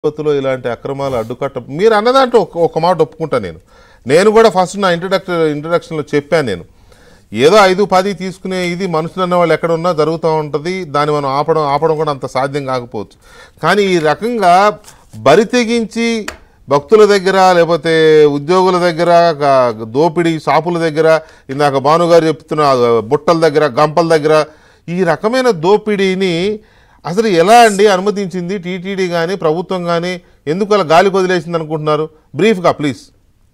తిరుపతిలో ఇలాంటి అక్రమాలు అడ్డుకట్ట మీరు అన్నదాంట్లో ఒక ఒక మాట ఒప్పుకుంటా నేను నేను కూడా ఫస్ట్ నా ఇంట్రడక్ట్ ఇంట్రడక్షన్లో చెప్పాను నేను ఏదో ఐదు పది తీసుకునే ఇది మనుషులు అన్న వాళ్ళు ఎక్కడ ఉన్నా జరుగుతూ ఉంటుంది దాన్ని మనం ఆపడం ఆపడం కూడా అంత సాధ్యం కాకపోవచ్చు కానీ ఈ రకంగా బరి తెగించి భక్తుల దగ్గర లేకపోతే ఉద్యోగుల దగ్గర గా- దోపిడీ షాపుల దగ్గర ఇందాక భానుగారు చెప్తున్న ఆ బుట్టల దగ్గర గంపల దగ్గర ఈ రకమైన దోపిడీని అసలు ఎలా అండి అనుమతించింది టీటీడీ కానీ ప్రభుత్వం కానీ ఎందుకు అలా గాలి వదిలేసింది అనుకుంటున్నారు బ్రీఫ్గా ప్లీజ్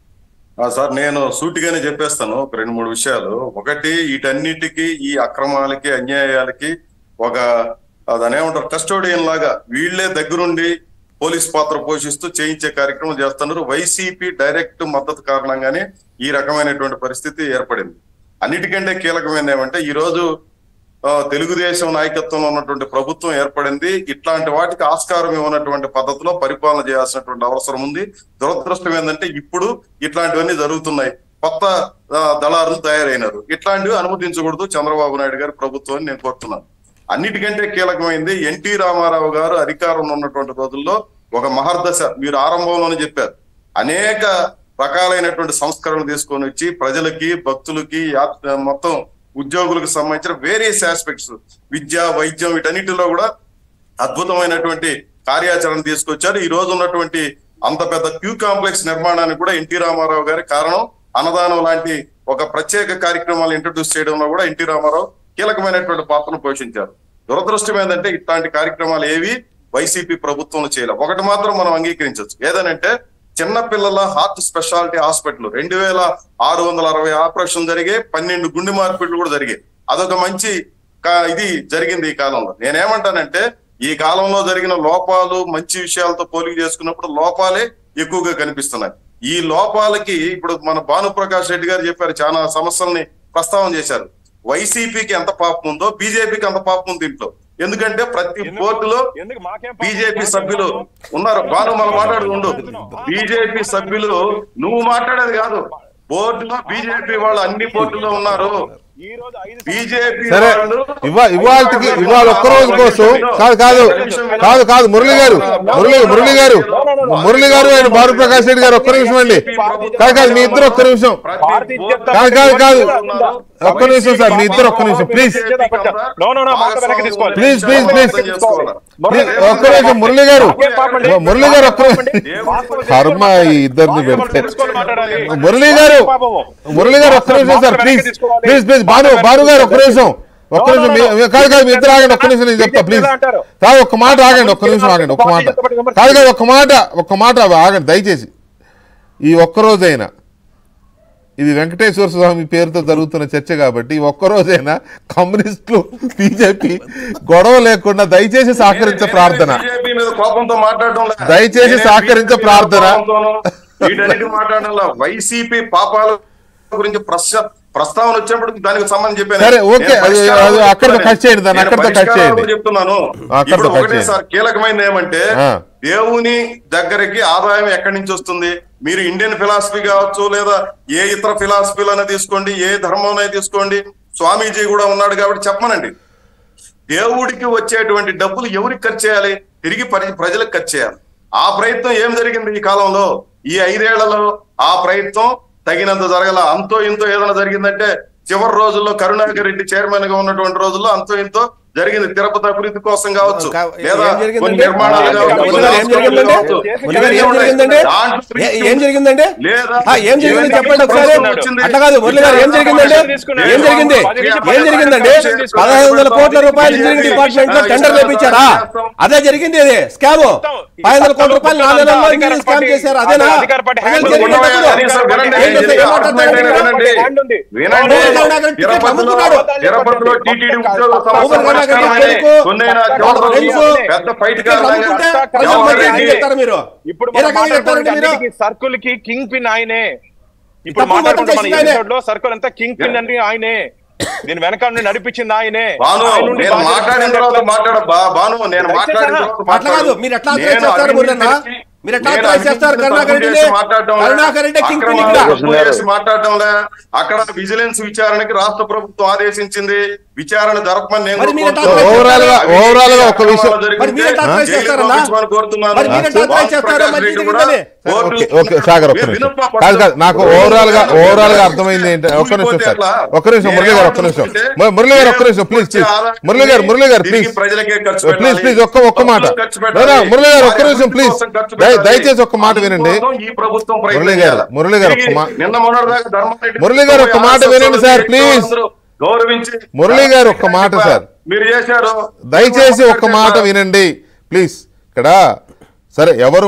ఆ, సార్ నేను సూటిగానే చెప్పేస్తాను ఒక రెండు మూడు విషయాలు ఒకటి వీటన్నిటికీ ఈ అక్రమాలకి అన్యాయాలకి ఒక దాని ఏమంటారు కస్టోడియన్ లాగా వీళ్ళే దగ్గరుండి పోలీస్ పాత్ర పోషిస్తూ చేయించే కార్యక్రమం చేస్తున్నారు వైసీపీ డైరెక్ట్ మద్దతు కారణంగానే ఈ రకమైనటువంటి పరిస్థితి ఏర్పడింది అన్నిటికంటే కీలకమైనది ఏమంటే ఈ రోజు ఆ, తెలుగుదేశం నాయకత్వంలో ఉన్నటువంటి ప్రభుత్వం ఏర్పడింది ఇట్లాంటి వాటికి ఆస్కారం ఇవ్వనటువంటి పద్ధతిలో పరిపాలన చేయాల్సినటువంటి అవసరం ఉంది దురదృష్టం ఏంటంటే ఇప్పుడు ఇట్లాంటివన్నీ జరుగుతున్నాయి కొత్త ఆ, దళారులు తయారైనారు ఇట్లాంటివి అనుమతించకూడదు చంద్రబాబు నాయుడు గారి ప్రభుత్వాన్ని నేను కోరుతున్నాను అన్నిటికంటే కీలకమైంది ఎన్టీ రామారావు గారు అధికారంలో ఉన్నటువంటి రోజుల్లో ఒక మహర్దశ మీరు ఆరంభంలోనే చెప్పారు అనేక రకాలైనటువంటి సంస్కరణలు తీసుకొని వచ్చి ప్రజలకి భక్తులకి యా- మొత్తం ఉద్యోగులకు సంబంధించిన వేరియస్ ఆస్పెక్ట్స్ విద్య వైద్యం వీటన్నిటిలో కూడా అద్భుతమైనటువంటి కార్యాచరణ తీసుకొచ్చారు ఈ రోజు ఉన్నటువంటి అంత పెద్ద క్యూ కాంప్లెక్స్ నిర్మాణానికి కూడా ఎన్టీ రామారావు గారి కారణం అన్నదానం లాంటి ఒక ప్రత్యేక కార్యక్రమాలు ఇంట్రడ్యూస్ చేయడంలో కూడా ఎన్టీ రామారావు కీలకమైనటువంటి పాత్రను పోషించారు దురదృష్టం ఏంటంటే ఇట్లాంటి కార్యక్రమాలు ఏవి వైసీపీ ప్రభుత్వంలో చేయలేదు ఒకటి మాత్రం మనం అంగీకరించవచ్చు ఏదనంటే చిన్న పిల్లల హార్ట్ స్పెషాలిటీ హాస్పిటల్ రెండు వేల ఆరు వందల అరవై ఆపరేషన్ జరిగే పన్నెండు గుండె మార్పిడ్లు కూడా జరిగాయి అదొక మంచి కా- ఇది జరిగింది ఈ కాలంలో నేనేమంటానంటే ఈ కాలంలో జరిగిన లోపాలు మంచి విషయాలతో పోలిక చేసుకున్నప్పుడు లోపాలే ఎక్కువగా కనిపిస్తున్నాయి ఈ లోపాలకి ఇప్పుడు మన భానుప్రకాష్ రెడ్డి గారు చెప్పారు చాలా సమస్యల్ని ప్రస్తావన చేశారు వైసీపీకి ఎంత పాపం ఉందో బీజేపీకి అంత పాపం ఉంది దీంట్లో ఎందుకంటే ప్రతి ఎందుకు- బోర్డులో ఎందుకు మాకేం పాపం? బీజేపీ మాకేం సభ్యులు పాపం? ఉన్నారు బాను మనం మాట్లాడుకుంటూ బీజేపీ సభ్యులు నువ్వు మాట్లాడేది కాదు బోర్డులో బీజేపీ వాళ్ళు అన్ని బోర్డులో ఉన్నారు ఈ రోజు ఐదు బీజేపీ సరే వాళ్ళు ఇవా ఇవాళకి ఇవాళ ఒక్క రోజు కోసం కాదు కాదు కాదు కాదు మురళి గారు మురళి మురళి గారు మురళి గారు ఆయన భానుప్రకాష్ రెడ్డి గారు ఒక్క నిమిషం అండి కాదు కాదు మీ ఇద్దరు ఒక్క నిమిషం భారతీయ జనతా కాదు, కాదు, కాదు. ఉన్నారు. ఒక్క నిమిషం సార్, మీ ఇద్దరు ఒక్క నిమిషం, ప్లీజ్. No, no, no, మాట వెనక్కి తీసుకోవాలి. Please, please, please. చేసుకోవాలి. ప్లీజ్, ఒక్క నిమిషం మురళి గారు మాకేం పాపం అండి? మురళి గారు ఒక్క వాస్తవ కర్మ ఈ ఇద్దరిని వాస్తవాలు పెడితే తెలుసుకొని మాట్లాడాలి. మురళి గారు పాపము. మురళి గారు ఒక్క నిమిషం sir please please please Bhanu Bhanu గారు ఒక్క నిమిషం ఒక్క నిమిషం మీ- మీ- కాదు కాదు మీ ఇద్దరు ఆగండి ఒక్క నిమిషం నేను చెప్తా ప్లీజ్ కాదు ఒక్క మాట ఆగండి ఒక్క నిమిషం ఆగండి ఒక్క మాట కాదు కాదు ఒక్క మాట ఒక్క మాట ఆగండి దయచేసి ఈ ఒక్క రోజైనా ఇది వెంకటేశ్వర స్వామి పేరుతో జరుగుతున్న చర్చ కాబట్టి ఈ ఒక్క రోజైనా కమ్యూనిస్టులు బీజేపీ గొడవ లేకుండా దయచేసి సహకరించే ప్రార్థన బీజేపీ మీద కోపంతో మాట్లాడడం లే. దయచేసి నేనే సహకరించే బీజేపీ ప్రార్థన. కోపంతోనో వీటన్నిటి మాట్లాడడం లే. వైసీపీ పాపాల గురించి ప్రశ్న ప్రస్తావన వచ్చినప్పుడు దానికి సంబంధించి చెప్పాను సరే, ఓకే. నేను అది- పరిష్కారాలు అది అక్కడితో చెప్తున్నాను. కట్ చేయండి దాన్ని, నేను అక్కడితో కట్ పరిష్కారాలు చేయండి. చెప్తున్నాను అక్కడితో ఇప్పుడు కట్ ఒకటే చేయండి. సార్ కీలకమైనది ఏమంటే ఆ. దేవుని దగ్గరికి ఆదాయం ఎక్కడి నుంచి వస్తుంది మీరు ఇండియన్ ఫిలాసఫీ కావచ్చు లేదా ఏ ఇతర ఫిలాసఫీలైనా తీసుకోండి ఏ ధర్మంలో తీసుకోండి స్వామీజీ కూడా ఉన్నాడు కాబట్టి చెప్పమనండి దేవుడికి వచ్చేటువంటి డబ్బులు ఎవరికి ఖర్చు చేయాలి తిరిగి పరి- ప్రజలకు ఖర్చు చేయాలి ఆ ప్రయత్నం ఏం జరిగింది ఈ కాలంలో ఈ ఐదేళ్లలో ఆ ప్రయత్నం తగినంత జరగల అంతో ఇంతో ఏదైనా జరిగిందంటే చివరి రోజుల్లో కరుణాకర్ రెడ్డి చైర్మన్ గా ఉన్నటువంటి రోజుల్లో అంతో ఇంతో జరిగింది తిరుపతి అభివృద్ధి కోసం కావచ్చు కా- లేదా ఏం జరిగిందండి? కొన్ని నిర్మాణాలు కావచ్చు, ఏం కొన్ని జరిగిందండి? హాస్పిటల్ కావచ్చు. మురళి గారు ఏం జరిగిందండి దాంట్లో ఏ- ఏం జరిగిందండి లేదా ఆ, ఏం జరిగింది చెప్పండి ఒకసారి వచ్చింది. అట్లా కాదు మురళి గారు ఏం జరిగిందండి ఏం జరిగింది ఏం జరిగిందండి పదహైదు వందల కోట్ల రూపాయలు ఇంజనీరింగ్ డిపార్ట్మెంట్ లో టెండర్ వేపించారా అదే జరిగింది అది స్కామ్ పది వందల కోట్ల రూపాయలు నాలుగు నెలల్లో ఇంజనీరింగ్ స్కామ్ చేశారు అదేనా అధికార పార్టీ ప్రజలు హ్యాండ్ జరిగిన ఉంది. డబ్బులు. కనీసం వినండి. ఏం చేస్తారు? ఏం మాట్లాడతారు? వినండి. హ్యాండ్ ఉంది. వినండి. ఓపెన్ కర్ణాకర్ టికెట్ తిరుపతిలో అమ్ముకున్నాడు. తిరుపతిలో టీటీడీ ఉద్యోగ ఓపెన్ సమస్య కర్ణాకర్ పరిష్కారమని కొడుకు, కొన్నైనా వాళ్ళ చివరి ఫ్రెండ్స్ రోజు పెద్ద ఫైట్ టికెట్ అమ్ముకుంటే ప్రజల మధ్య ఏం చెప్తారు మీరు ఇప్పుడు ఏ రకంగా చెప్తారండి మీరు సర్కుల్ కి కింగ్ పిన్ ఆయనే ఇప్పుడు తప్పు మాట్లాడుకుంటే మొత్తం మన చేసింది ఆయనే. ఎపిసోడ్ లో సర్కుల్ అంతా కింగ్ పిన్ అంటే ఆయనే దీని వెనక నుండి నడిపించింది ఆయనే బాను ఆయన నుండి నేను బాధ్యత మాట్లాడిన తర్వాత మాట్లాడ బా- బాను నేను మాట్లాడిన తర్వాత అట్లా కాదు మీరు ఎట్లా నేను అర్థం చేస్తారు అవినీతి మురళన్న చేసి- మీరు ఎట్లా నేను అర్థం చేస్తారు అవినీతిని కరుణాకర్ తప్పు రెడ్డిని చేసి మాట్లాడడం లే. కరుణాకర్ రెడ్డి కింగ్ పిన్ అక్రమాలు ఇక్కడ తప్పు చేసి మాట్లాడడం లే. అక్కడ విజిలెన్స్ విచారణకి రాష్ట్ర ప్రభుత్వం ఆదేశించింది విచారణ జరపమని నేను మరి మీరు ఎట్లా కోరుతున్నాను. ఓవరాల్ గా- అవినీతి ఓవరాల్ గా ఒక అక్రమాలు విషయం- జరిగితే మరి మీరు ఎట్లా అడ్వైస్ జైలుకి చేస్తారన్నా? పంపించమని కోరుతున్నాను. మరి మీరు ఎట్లా అడ్వైస్ చేస్తారో మరి వాసు ఇది కూడా జరిగిందని. కోర్టు- ఓకే ఓకే సాగర్ ఒక్క మీరు నిమిషం వినప్ప కాదు కాదు నాకు ఓవరాల్ గా ఓవరాల్ గా అర్థమైంది ఏంటి ఒక్క నిమిషం ఊరిపోతే సార్ ఎట్లా? ఒక్క నిమిషం మురళి గారు ఒక్క నిమిషం ము- మురళి గారు ఒక్క నిమిషం ప్లీజ్ ప్లీజ్ మురళి గారు మురళి గారు ప్లీజ్ ప్రజలకే ఖర్చు ప్లీజ్ పెట్టాలి. ప్లీజ్ ఒక్క ఒక్క మాట భక్తులకు ఖర్చు లేదా పెట్టాలి. మురళి గారు ఒక్క వారి నిమిషం అభివృద్ధి ప్లీజ్ కోసం ఖర్చు దయ- పెట్టాలి. దయచేసి ఒక్క మాట వినండి అందుకోసం ఈ ప్రభుత్వం ప్రయత్నం మురళి గారు, చేయాలి. మురళి గారు ఒక్క తిరిగి మా- నిన్న మొన్నటిదాకా ధర్మారెడ్డి మురళి గారు ఒక్క మాట పోయి వినండి సార్, ఆర్ఎస్ఎస్ ప్లీజ్. అందరూ గౌరవించి మురళి గారు ఒక్క మాట సార్. మీరు చేశారు దయచేసి ఒక్క మాట వినండి ప్లీజ్ ఇక్కడ సరే ఎవరు